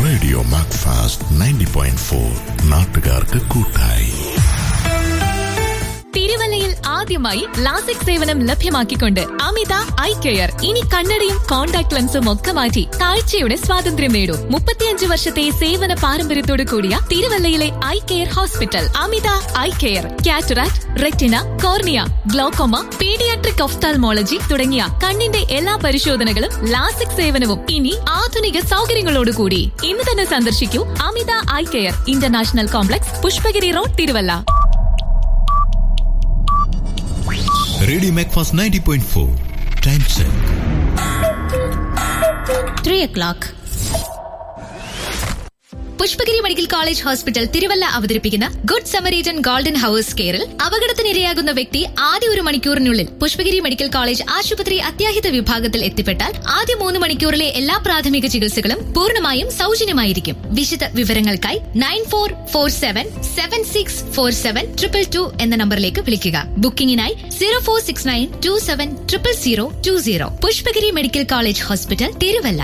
radio Macfast ninety point four നാട്ടുകാർക്ക് കൂട്ടായി തിരുവല്ലയിൽ ആദ്യമായി ലാസിക് സേവനം ലഭ്യമാക്കിക്കൊണ്ട് അമിത ഐ കെയർ ഇനി കണ്ണടയും കോൺടാക്ട് ലെൻസും ഒക്കെ മാറ്റി കാഴ്ചയുടെ സ്വാതന്ത്ര്യം നേടൂ മുപ്പത്തിയഞ്ച് വർഷത്തെ സേവന പാരമ്പര്യത്തോട് കൂടിയ തിരുവല്ലയിലെ eye care hospital Amitha eye care cataract retina cornea glaucoma paediatric ophthalmology തുടങ്ങിയ കണ്ണിന്റെ എല്ലാ പരിശോധനകളും ലാസിക് സേവനവും ഇനി ആധുനിക സൗകര്യങ്ങളോടുകൂടി ഇന്ന് തന്നെ സന്ദർശിക്കൂ Amitha eye care international complex Pushpagiri road Thiruvalla radio Macfast ninety point four time check three o'clock Pushpagiri medical college hospital Thiruvalla അവതരിപ്പിക്കുന്ന ഗുഡ് സമരീജൻ ഗോൾഡൻ ഹവേഴ്സ് കെയറിൽ അപകടത്തിനിരയാകുന്ന വ്യക്തി ആദ്യ ഒരു മണിക്കൂറിനുള്ളിൽ പുഷ്പഗിരി മെഡിക്കൽ കോളേജ് ആശുപത്രി അത്യാഹിത വിഭാഗത്തിൽ എത്തിപ്പെട്ടാൽ ആദ്യ മൂന്ന് മണിക്കൂറിലെ എല്ലാ പ്രാഥമിക ചികിത്സകളും പൂർണ്ണമായും സൗജന്യമായിരിക്കും വിശദ വിവരങ്ങൾക്കായി nine four four seven seven six four seven triple two എന്ന നമ്പറിലേക്ക് വിളിക്കുക ബുക്കിംഗിനായി zero four six nine two seven triple zero two zero Pushpagiri medical college hospital Thiruvalla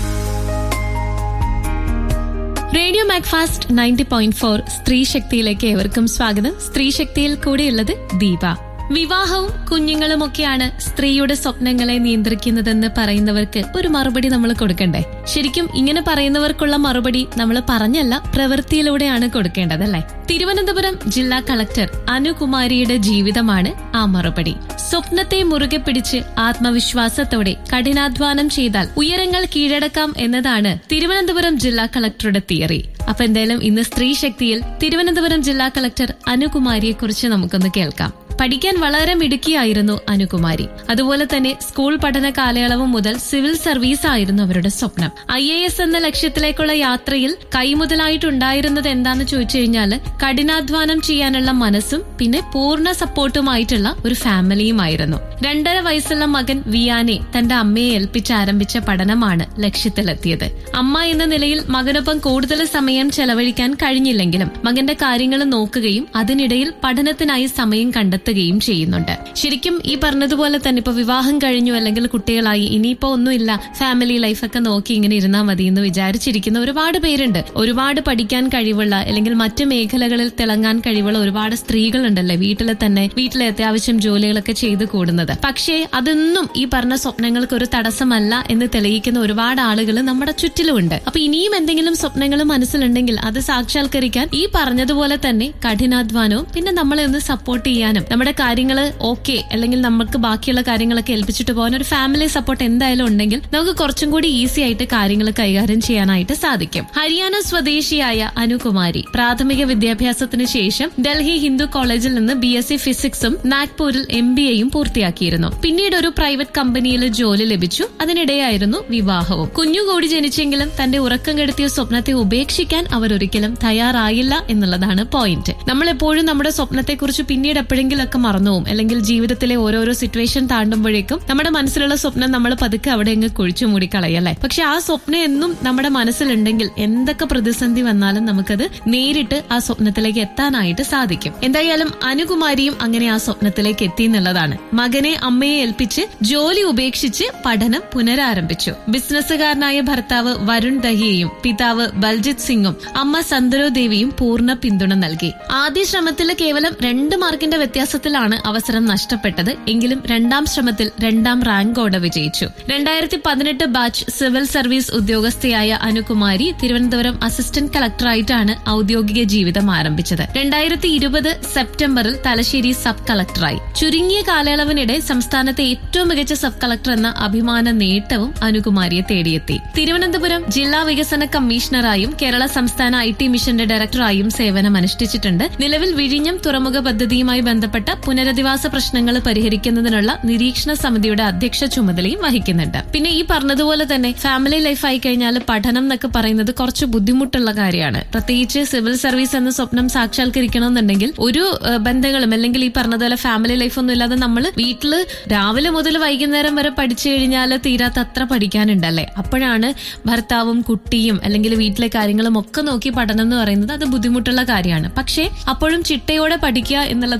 radio Macfast ninety point four സ്ത്രീ ശക്തിയിലേക്ക് ഏവർക്കും സ്വാഗതം സ്ത്രീ ശക്തിയിൽ കൂടെയുള്ളത് ദീപ വിവാഹവും കുഞ്ഞുങ്ങളുമൊക്കെയാണ് സ്ത്രീയുടെ സ്വപ്നങ്ങളെ നിയന്ത്രിക്കുന്നതെന്ന് പറയുന്നവർക്ക് ഒരു മറുപടി നമ്മൾ കൊടുക്കണ്ടേ ശരിക്കും ഇങ്ങനെ പറയുന്നവർക്കുള്ള മറുപടി നമ്മൾ പറഞ്ഞല്ല പ്രവൃത്തിയിലൂടെയാണ് കൊടുക്കേണ്ടതല്ലേ തിരുവനന്തപുരം ജില്ലാ കളക്ടർ അനുകുമാരിയുടെ ജീവിതമാണ് ആ മറുപടി സ്വപ്നത്തെ മുറുകെ പിടിച്ച് ആത്മവിശ്വാസത്തോടെ കഠിനാധ്വാനം ചെയ്താൽ ഉയരങ്ങൾ കീഴടക്കാം എന്നതാണ് തിരുവനന്തപുരം ജില്ലാ കളക്ടറുടെ തിയറി അപ്പൊ എന്തായാലും ഇന്ന് സ്ത്രീ ശക്തിയിൽ തിരുവനന്തപുരം ജില്ലാ കളക്ടർ അനുകുമാരിയെ കുറിച്ച് നമുക്കൊന്ന് കേൾക്കാം പഠിക്കാൻ വളരെ മിടുക്കിയായിരുന്നു അനുകുമാരി അതുപോലെ തന്നെ സ്കൂൾ പഠന കാലയളവ് മുതൽ സിവിൽ സർവീസ് ആയിരുന്നു അവരുടെ സ്വപ്നം ഐ എ എസ് എന്ന ലക്ഷ്യത്തിലേക്കുള്ള യാത്രയിൽ കൈമുതലായിട്ടുണ്ടായിരുന്നത് എന്താന്ന് ചോദിച്ചു കഴിഞ്ഞാൽ കഠിനാധ്വാനം ചെയ്യാനുള്ള മനസ്സും പിന്നെ പൂർണ്ണ സപ്പോർട്ടുമായിട്ടുള്ള ഒരു ഫാമിലിയുമായിരുന്നു രണ്ടര വയസ്സുള്ള മകൻ വിയാനെ തന്റെ അമ്മയെ ഏൽപ്പിച്ച് ആരംഭിച്ച പഠനമാണ് ലക്ഷ്യത്തിലെത്തിയത് അമ്മ എന്ന നിലയിൽ മകനൊപ്പം കൂടുതൽ സമയം ചെലവഴിക്കാൻ കഴിഞ്ഞില്ലെങ്കിലും മകന്റെ കാര്യങ്ങൾ നോക്കുകയും അതിനിടയിൽ പഠനത്തിനായി സമയം കണ്ടെത്തുകയും ചെയ്യുന്നുണ്ട് ശരിക്കും ഈ പറഞ്ഞതുപോലെ തന്നെ ഇപ്പൊ വിവാഹം കഴിഞ്ഞു അല്ലെങ്കിൽ കുട്ടികളായി ഇനിയിപ്പോ ഒന്നുമില്ല ഫാമിലി ലൈഫൊക്കെ നോക്കി ഇങ്ങനെ ഇരുന്നാൽ മതി എന്ന് വിചാരിച്ചിരിക്കുന്ന ഒരുപാട് പേരുണ്ട് ഒരുപാട് പഠിക്കാൻ കഴിവുള്ള അല്ലെങ്കിൽ മറ്റു മേഖലകളിൽ തിളങ്ങാൻ കഴിവുള്ള ഒരുപാട് സ്ത്രീകളുണ്ടല്ലേ വീട്ടിൽ തന്നെ വീട്ടിലെ അത്യാവശ്യം ജോലികളൊക്കെ ചെയ്തു കൂടുന്നത് പക്ഷേ അതൊന്നും ഈ പറഞ്ഞ സ്വപ്നങ്ങൾക്ക് ഒരു തടസ്സമല്ല എന്ന് തെളിയിക്കുന്ന ഒരുപാട് ആളുകൾ നമ്മുടെ ചുറ്റിലുമുണ്ട് അപ്പൊ ഇനിയും എന്തെങ്കിലും സ്വപ്നങ്ങൾ മനസ്സിലുണ്ടെങ്കിൽ അത് സാക്ഷാത്കരിക്കാൻ ഈ പറഞ്ഞതുപോലെ തന്നെ കഠിനാധ്വാനവും പിന്നെ നമ്മളെ ഒന്ന് സപ്പോർട്ട് ചെയ്യാനും നമ്മുടെ കാര്യങ്ങൾ ഓക്കെ അല്ലെങ്കിൽ നമുക്ക് ബാക്കിയുള്ള കാര്യങ്ങളൊക്കെ ഏൽപ്പിച്ചിട്ട് പോകാൻ ഒരു ഫാമിലി സപ്പോർട്ട് എന്തായാലും ഉണ്ടെങ്കിൽ നമുക്ക് കുറച്ചും കൂടി ഈസി ആയിട്ട് കാര്യങ്ങൾ കൈകാര്യം ചെയ്യാനായിട്ട് സാധിക്കും ഹരിയാന സ്വദേശിയായ അനുകുമാരി പ്രാഥമിക വിദ്യാഭ്യാസത്തിന് ശേഷം ഡൽഹി ഹിന്ദു കോളേജിൽ നിന്ന് ബി എസ് സി ഫിസിക്സും നാഗ്പൂരിൽ എം ബി എയും പൂർത്തിയാക്കിയിരുന്നു പിന്നീട് ഒരു പ്രൈവറ്റ് കമ്പനിയിൽ ജോലി ലഭിച്ചു അതിനിടെയായിരുന്നു വിവാഹവും കുഞ്ഞുകൂടി ജനിച്ചെങ്കിലും തന്റെ ഉറക്കം കെടുത്തിയ സ്വപ്നത്തെ ഉപേക്ഷിക്കാൻ അവരൊരിക്കലും തയ്യാറായില്ല എന്നുള്ളതാണ് പോയിന്റ് നമ്മൾ എപ്പോഴും നമ്മുടെ സ്വപ്നത്തെക്കുറിച്ച് പിന്നീട് എപ്പോഴെങ്കിലൊക്കെ മറന്നുപോകും അല്ലെങ്കിൽ ജീവിതത്തിലെ ഓരോരോ സിറ്റുവേഷൻ താണ്ടുമ്പോഴേക്കും നമ്മുടെ മനസ്സിലുള്ള സ്വപ്നം നമ്മൾ പതുക്കെ അവിടെ അങ്ങ് കുഴിച്ചു മൂടിക്കളയല്ലേ പക്ഷെ ആ സ്വപ്നം എന്നും നമ്മുടെ മനസ്സിലുണ്ടെങ്കിൽ എന്തൊക്കെ പ്രതിസന്ധി വന്നാലും നമുക്കത് നേരിട്ട് ആ സ്വപ്നത്തിലേക്ക് എത്താനായിട്ട് സാധിക്കും എന്തായാലും അനുകുമാരിയും അങ്ങനെ ആ സ്വപ്നത്തിലേക്ക് എത്തി എന്നുള്ളതാണ് മകനെ അമ്മയെ ഏൽപ്പിച്ച് ജോലി ഉപേക്ഷിച്ച് പഠനം പുനരാരംഭിച്ചു ബിസിനസ്സുകാരനായ ഭർത്താവ് വരുൺ ദഹിയയും പിതാവ് ബൽജിത് സിംഗും അമ്മ സന്തരോ ദേവിയും പൂർണ്ണ പിന്തുണ നൽകി ആദ്യ ശ്രമത്തിൽ കേവലം രണ്ട് മാർക്കിന്റെ വ്യത്യാസത്തിലാണ് അവസരം നഷ്ടപ്പെട്ടത് എങ്കിലും രണ്ടാം ശ്രമത്തിൽ രണ്ടാം റാങ്കോടെ വിജയിച്ചു രണ്ടായിരത്തി പതിനെട്ട് ബാച്ച് സിവിൽ സർവീസ് ഉദ്യോഗസ്ഥയായ അനുകുമാരി തിരുവനന്തപുരം അസിസ്റ്റന്റ് കളക്ടറായിട്ടാണ് ഔദ്യോഗിക ജീവിതം ആരംഭിച്ചത് രണ്ടായിരത്തി ഇരുപത് സെപ്റ്റംബറിൽ തലശ്ശേരി സബ് കളക്ടറായി ചുരുങ്ങിയ കാലയളവിനിടെ സംസ്ഥാനത്തെ ഏറ്റവും മികച്ച സബ് കളക്ടർ എന്ന അഭിമാന നേട്ടവും അനുകുമാരിയെ തേടിയെത്തി തിരുവനന്തപുരം ജില്ലാ വികസന കമ്മീഷണറായും കേരള സംസ്ഥാന ഐ ടി മിഷന്റെ ഡയറക്ടറായും സേവനം അനുഷ്ഠിച്ചിട്ടുണ്ട് നിലവിൽ വിഴിഞ്ഞം തുറമുഖ പദ്ധതിയുമായി ബന്ധപ്പെട്ട പുനരധിവാസ പ്രശ്നങ്ങൾ പരിഹരിക്കുന്നതിനുള്ള നിരീക്ഷണ സമിതിയുടെ അധ്യക്ഷ ചുമതലയും വഹിക്കുന്നുണ്ട് പിന്നെ ഈ പറഞ്ഞതുപോലെ തന്നെ ഫാമിലി ലൈഫ് ആയി കഴിഞ്ഞാൽ പഠനം എന്നൊക്കെ പറയുന്നത് കുറച്ച് ബുദ്ധിമുട്ടുള്ള കാര്യമാണ് പ്രത്യേകിച്ച് സിവിൽ സർവീസ് എന്ന സ്വപ്നം സാക്ഷാത്കരിക്കണമെന്നുണ്ടെങ്കിൽ ഒരു ഏഹ്, ബന്ധങ്ങളും അല്ലെങ്കിൽ ഈ പറഞ്ഞതുപോലെ ഫാമിലി ലൈഫ് ഒന്നും ഇല്ലാതെ നമ്മൾ വീട്ടില് രാവിലെ മുതൽ വൈകുന്നേരം വരെ പഠിച്ചു കഴിഞ്ഞാൽ തീരാത്ത അത്ര പഠിക്കാനുണ്ടല്ലേ അപ്പോഴാണ് ഭർത്താവും കുട്ടിയും അല്ലെങ്കിൽ വീട്ടിലെ കാര്യങ്ങളും ഒക്കെ നോക്കി പഠനം എന്ന് പറയുന്നത് അത് ബുദ്ധിമുട്ടുള്ള കാര്യമാണ് പക്ഷേ അപ്പോഴും ചിട്ടയോടെ പഠിക്കുക എന്നുള്ളതായിരുന്നു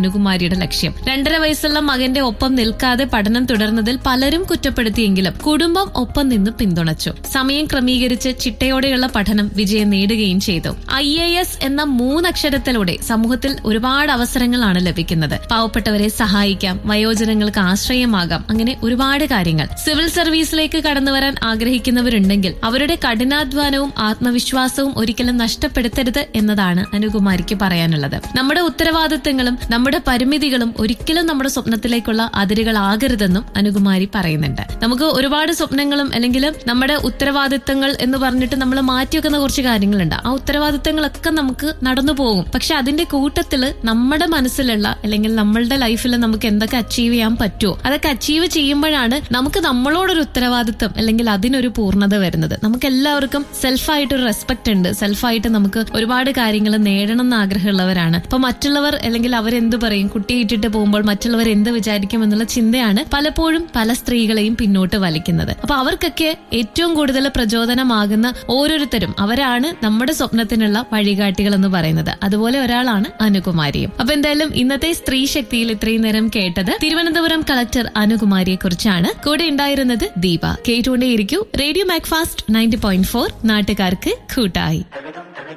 അനുകുമാരിയുടെ ലക്ഷ്യം രണ്ടര വയസ്സുള്ള മകന്റെ ഒപ്പം നിൽക്കാതെ പഠനം തുടർന്നതിൽ പലരും കുറ്റപ്പെടുത്തിയെങ്കിലും കുടുംബം ഒപ്പം നിന്ന് പിന്തുണച്ചു സമയം ക്രമീകരിച്ച് ചിട്ടയോടെയുള്ള പഠനം വിജയം നേടുകയും ചെയ്തു ഐ എ എസ് എന്ന മൂന്നക്ഷരത്തിലൂടെ സമൂഹത്തിൽ ഒരുപാട് അവസരങ്ങളാണ് ലഭിക്കുന്നത് പാവപ്പെട്ടവരെ സഹായിക്കാം വയോജനങ്ങൾക്ക് ആശ്രയമാകാം അങ്ങനെ ഒരുപാട് കാര്യങ്ങൾ സിവിൽ സർവീസിലേക്ക് കടന്നുവരാൻ ആഗ്രഹിക്കുന്നവരുണ്ടെങ്കിൽ അവരുടെ കഠിനാധ്വാനവും ആത്മവിശ്വാസവും ഒരിക്കലും നഷ്ടപ്പെടുത്തരുത് എന്നതാണ് അനുകുമാരിക്ക് പറയാനുള്ളത് നമ്മുടെ ഉത്തരവാദിത്തങ്ങളും നമ്മുടെ പരിമിതികളും ഒരിക്കലും നമ്മുടെ സ്വപ്നത്തിലേക്കുള്ള അതിരുകളാകരുതെന്നും അനുകുമാരി പറയുന്നുണ്ട് നമുക്ക് ഒരുപാട് സ്വപ്നങ്ങളും അല്ലെങ്കിൽ നമ്മുടെ ഉത്തരവാദിത്തങ്ങൾ എന്ന് പറഞ്ഞിട്ട് നമ്മൾ മാറ്റിവെക്കുന്ന കുറച്ച് കാര്യങ്ങളുണ്ട് ആ ഉത്തരവാദിത്തങ്ങളൊക്കെ നമുക്ക് നടന്നു പോകും പക്ഷെ അതിന്റെ കൂട്ടത്തില് നമ്മുടെ മനസ്സിലുള്ള അല്ലെങ്കിൽ നമ്മളുടെ ലൈഫിൽ നമുക്ക് എന്തൊക്കെ അച്ചീവ് ചെയ്യാൻ പറ്റുമോ അതൊക്കെ അച്ചീവ് ചെയ്യുമ്പോഴാണ് നമുക്ക് നമ്മളോടൊരു ഉത്തരവാദിത്തം അല്ലെങ്കിൽ അതിനൊരു പൂർണ്ണത വരുന്നത് നമുക്ക് എല്ലാവർക്കും സെൽഫായിട്ടൊരു റെസ്പെക്ട് ഉണ്ട് സെൽഫായിട്ട് നമുക്ക് ഒരുപാട് കാര്യങ്ങൾ നേടണം എന്ന് ആഗ്രഹമുള്ളവരാണ് അപ്പൊ മറ്റുള്ളവർ അല്ലെങ്കിൽ അവരെന്ത് പറയും കുട്ടിയെ ഇട്ടിട്ട് പോകുമ്പോൾ മറ്റുള്ളവർ എന്ത് വിചാരിക്കും എന്നുള്ള ചിന്തയാണ് പലപ്പോഴും പല സ്ത്രീകളെയും പിന്നോട്ട് വലിക്കുന്നത് അപ്പൊ അവർക്കൊക്കെ ഏറ്റവും കൂടുതൽ പ്രചോദനമാകുന്ന ഓരോരുത്തരും അവരാണ് നമ്മുടെ സ്വപ്നത്തിനുള്ള വഴികാട്ടികൾ എന്ന് പറയുന്നത് അതുപോലെ ഒരാളാണ് അനുകുമാരിയും അപ്പൊ എന്തായാലും ഇന്നത്തെ സ്ത്രീ ശക്തിയിൽ ഇത്രയും നേരം കേട്ടത് തിരുവനന്തപുരം കളക്ടർ അനുകുമാരിയെ കുറിച്ചാണ് കൂടെ ഉണ്ടായിരുന്നത് ദീപ കേട്ടുകൊണ്ടേയിരിക്കൂ radio Macfast ninety point four നാട്ടുകാർക്ക് കൂട്ടായി